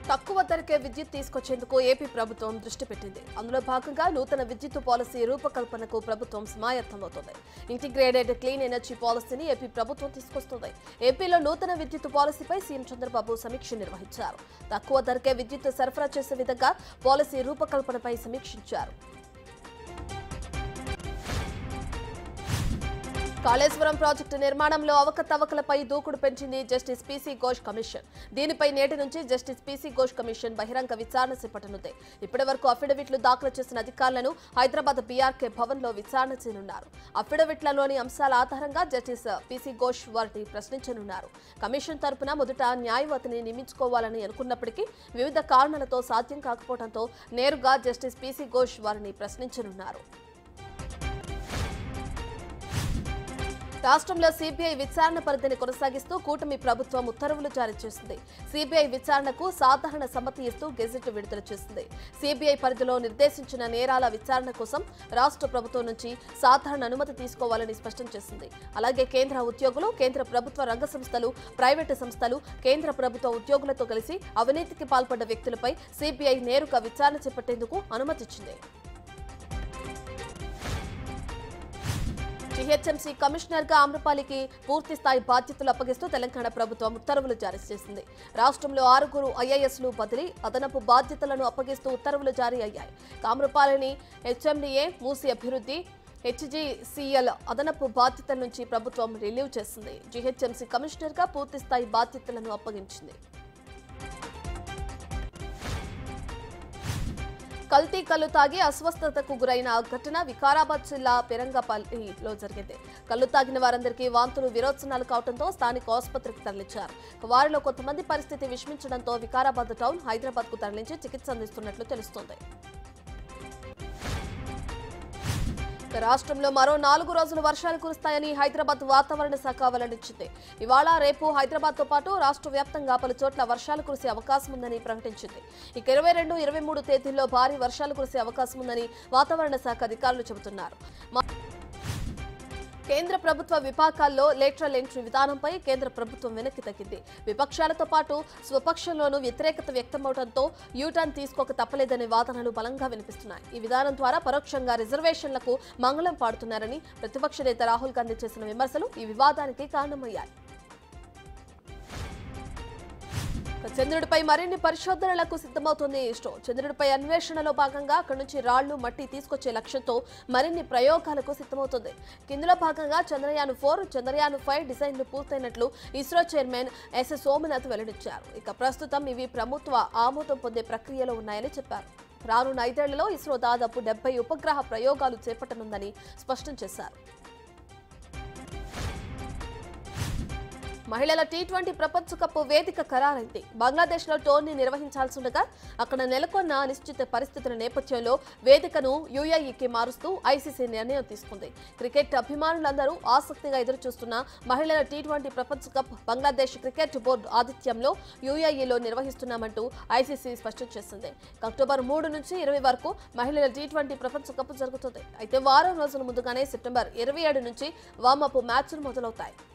తక్కువ ధరకే విద్యుత్ తీసుకొచ్చేందుకు ఏపీ ప్రభుత్వం దృష్టి పెట్టింది అందులో భాగంగా నూతన విద్యుత్ పాలసీ రూపకల్పనకు ప్రభుత్వం సమాయత్తమవుతోంది ఇంటిగ్రేటెడ్ క్లీన్ ఎనర్జీ పాలసీని ఏపీ ప్రభుత్వం తీసుకొస్తుంది ఏపీలో నూతన విద్యుత్ పాలసీపై సీఎం చంద్రబాబు సమీక్ష నిర్వహించారు తక్కువ ధరకే విద్యుత్ సరఫరా చేసే విధంగా పాలసీ రూపకల్పనపై సమీక్షించారు కాళేశ్వరం ప్రాజెక్టు నిర్మాణంలో అవకతవకలపై దూకుడు పెంచింది జస్టిస్ పీసీ ఘోష్ కమిషన్ దీనిపై నేటి నుంచి జస్టిస్ పీసీ ఘోష్ కమిషన్ బహిరంగ విచారణ చేపట్టనుంది ఇప్పటి వరకు అఫిడవిట్లు దాఖలు చేసిన అధికారులను హైదరాబాద్ బీఆర్కే భవన్ లో విచారణ చేయనున్నారు అఫిడవిట్లలోని అంశాల ఆధారంగా జస్టిస్ పీసీ ఘోష్ వారిని ప్రశ్నించనున్నారు కమిషన్ తరపున మొదట న్యాయవాదిని నియమించుకోవాలని అనుకున్నప్పటికీ వివిధ కారణాలతో సాధ్యం కాకపోవడంతో నేరుగా జస్టిస్ పీసీ ఘోష్ వారిని ప్రశ్నించనున్నారు రాష్ట్రంలో సిబిఐ విచారణ పరిధిని కొనసాగిస్తూ కూటమి ప్రభుత్వం ఉత్తర్వులు జారీ చేసింది సిబిఐ విచారణకు సాధారణ సమ్మతి ఇస్తూ గెజెట్ విడుదల చేసింది సిబిఐ పరిధిలో నిర్దేశించిన నేరాల విచారణ కోసం రాష్ట్ర ప్రభుత్వం నుంచి సాధారణ అనుమతి తీసుకోవాలని స్పష్టం చేసింది అలాగే కేంద్ర ఉద్యోగులు కేంద్ర ప్రభుత్వ రంగ సంస్థలు ప్రైవేటు సంస్థలు కేంద్ర ప్రభుత్వ ఉద్యోగులతో కలిసి అవినీతికి పాల్పడ్డ వ్యక్తులపై సిబిఐ నేరుగా విచారణ చేపట్టేందుకు అనుమతిచ్చింది జీహెచ్ఎంసీ కమిషనర్ గా ఆమ్రపాలికి పూర్తి స్థాయి బాధ్యతలు అప్పగిస్తూ తెలంగాణ ప్రభుత్వం ఉత్తర్వులు జారీ చేసింది రాష్ట్రంలో ఆరుగురు ఐఏఎస్లు బదిలీ అదనపు బాధ్యతలను అప్పగిస్తూ ఉత్తర్వులు జారీ అయ్యాయి ఆమ్రపాలిని హెచ్ఎండిఏ మూసి అభివృద్ధి హెచ్జీసీఎల్ అదనపు బాధ్యతల నుంచి ప్రభుత్వం రిలీవ్ చేసింది జీహెచ్ఎంసీ కమిషనర్ గా పూర్తి స్థాయి బాధ్యతలను అప్పగించింది కల్తీ కల్లు తాగి అస్వస్థతకు గురైన ఘటన వికారాబాద్ జిల్లా పెరంగపల్లిలో జరిగింది కల్లు తాగిన వారందరికీ వాంతులు విరోచనాలు కావడంతో స్థానిక ఆసుపత్రికి తరలించారు వారిలో కొంతమంది పరిస్థితి విషమించడంతో వికారాబాద్ టౌన్ హైదరాబాద్ కు తరలించి చికిత్స అందిస్తున్నట్లు తెలుస్తోంది ఇక రాష్ట్రంలో మరో నాలుగు రోజులు వర్షాలు కురుస్తాయని హైదరాబాద్ వాతావరణ శాఖ వెల్లడించింది ఇవాళ రేపు హైదరాబాద్ తో పాటు రాష్ట్ర వ్యాప్తంగా పలు చోట్ల వర్షాలు కురిసే అవకాశం ఉందని ప్రకటించింది ఇక ఇరవై రెండు ఇరవై మూడు తేదీల్లో భారీ వర్షాలు కురిసే అవకాశం ఉందని వాతావరణ శాఖ అధికారులు చెబుతున్నారు మా- కేంద్ర ప్రభుత్వ విపాకాల్లో లేటరల్ ఎంట్రీ విధానంపై కేంద్ర ప్రభుత్వం వెనక్కి తగ్గింది విపక్షాలతో పాటు స్వపక్షంలోనూ వ్యతిరేకత వ్యక్తమవడంతో యూటర్న్ తీసుకోక తప్పలేదనే వాదనలు బలంగా వినిపిస్తున్నాయి ఈ విధానం ద్వారా పరోక్షంగా రిజర్వేషన్లకు మంగళం పాడుతున్నారని ప్రతిపక్ష నేత రాహుల్ గాంధీ చేసిన విమర్శలు ఈ వివాదానికి కారణమయ్యాయి ఇక చంద్రుడిపై మరిన్ని పరిశోధనలకు సిద్ధమవుతుంది ఇస్రో చంద్రుడిపై అన్వేషణలో భాగంగా అక్కడి నుంచి రాళ్లు మట్టి తీసుకొచ్చే లక్ష్యంతో మరిన్ని ప్రయోగాలకు సిద్ధమవుతుంది ఇందులో భాగంగా చంద్రయాన్ ఫోర్ చంద్రయాన్ ఫైవ్ డిజైన్లు పూర్తయినట్లు ఇస్రో చైర్మన్ ఎస్ సోమనాథ్ వెల్లడించారు ఇక ప్రస్తుతం ఇవి ప్రభుత్వ ఆమోదం పొందే ప్రక్రియలో ఉన్నాయని చెప్పారు రానున్న ఐదేళ్లలో ఇస్రో దాదాపు డెబ్బై ఉపగ్రహ ప్రయోగాలు చేపట్టనుందని స్పష్టం చేశారు మహిళల టీ ట్వంటీ ప్రపంచ కప్ వేదిక ఖరారైంది బంగ్లాదేశ్ లో టోర్నీ నిర్వహించాల్సిండగా అక్కడ నెలకొన్న అనిశ్చిత పరిస్థితుల నేపథ్యంలో వేదికను యుఏఈకి మారుస్తూ ఐసీసీ నిర్ణయం తీసుకుంది క్రికెట్ అభిమానులందరూ ఆసక్తిగా ఎదురుచూస్తున్న మహిళల టీ ట్వంటీ ప్రపంచ కప్ బంగ్లాదేశ్ క్రికెట్ బోర్డు ఆతిథ్యంలో యుఏఈలో నిర్వహిస్తున్నామంటూ ఐసీసీ స్పష్టం చేసింది అక్టోబర్ మూడు నుంచి ఇరవై వరకు మహిళల టీ ట్వంటీ ప్రపంచ కప్ జరుగుతుంది అయితే వారం రోజుల ముందుగానే సెప్టెంబర్ ఇరవై ఏడు నుంచి వామప్ మ్యాచ్లు మొదలవుతాయి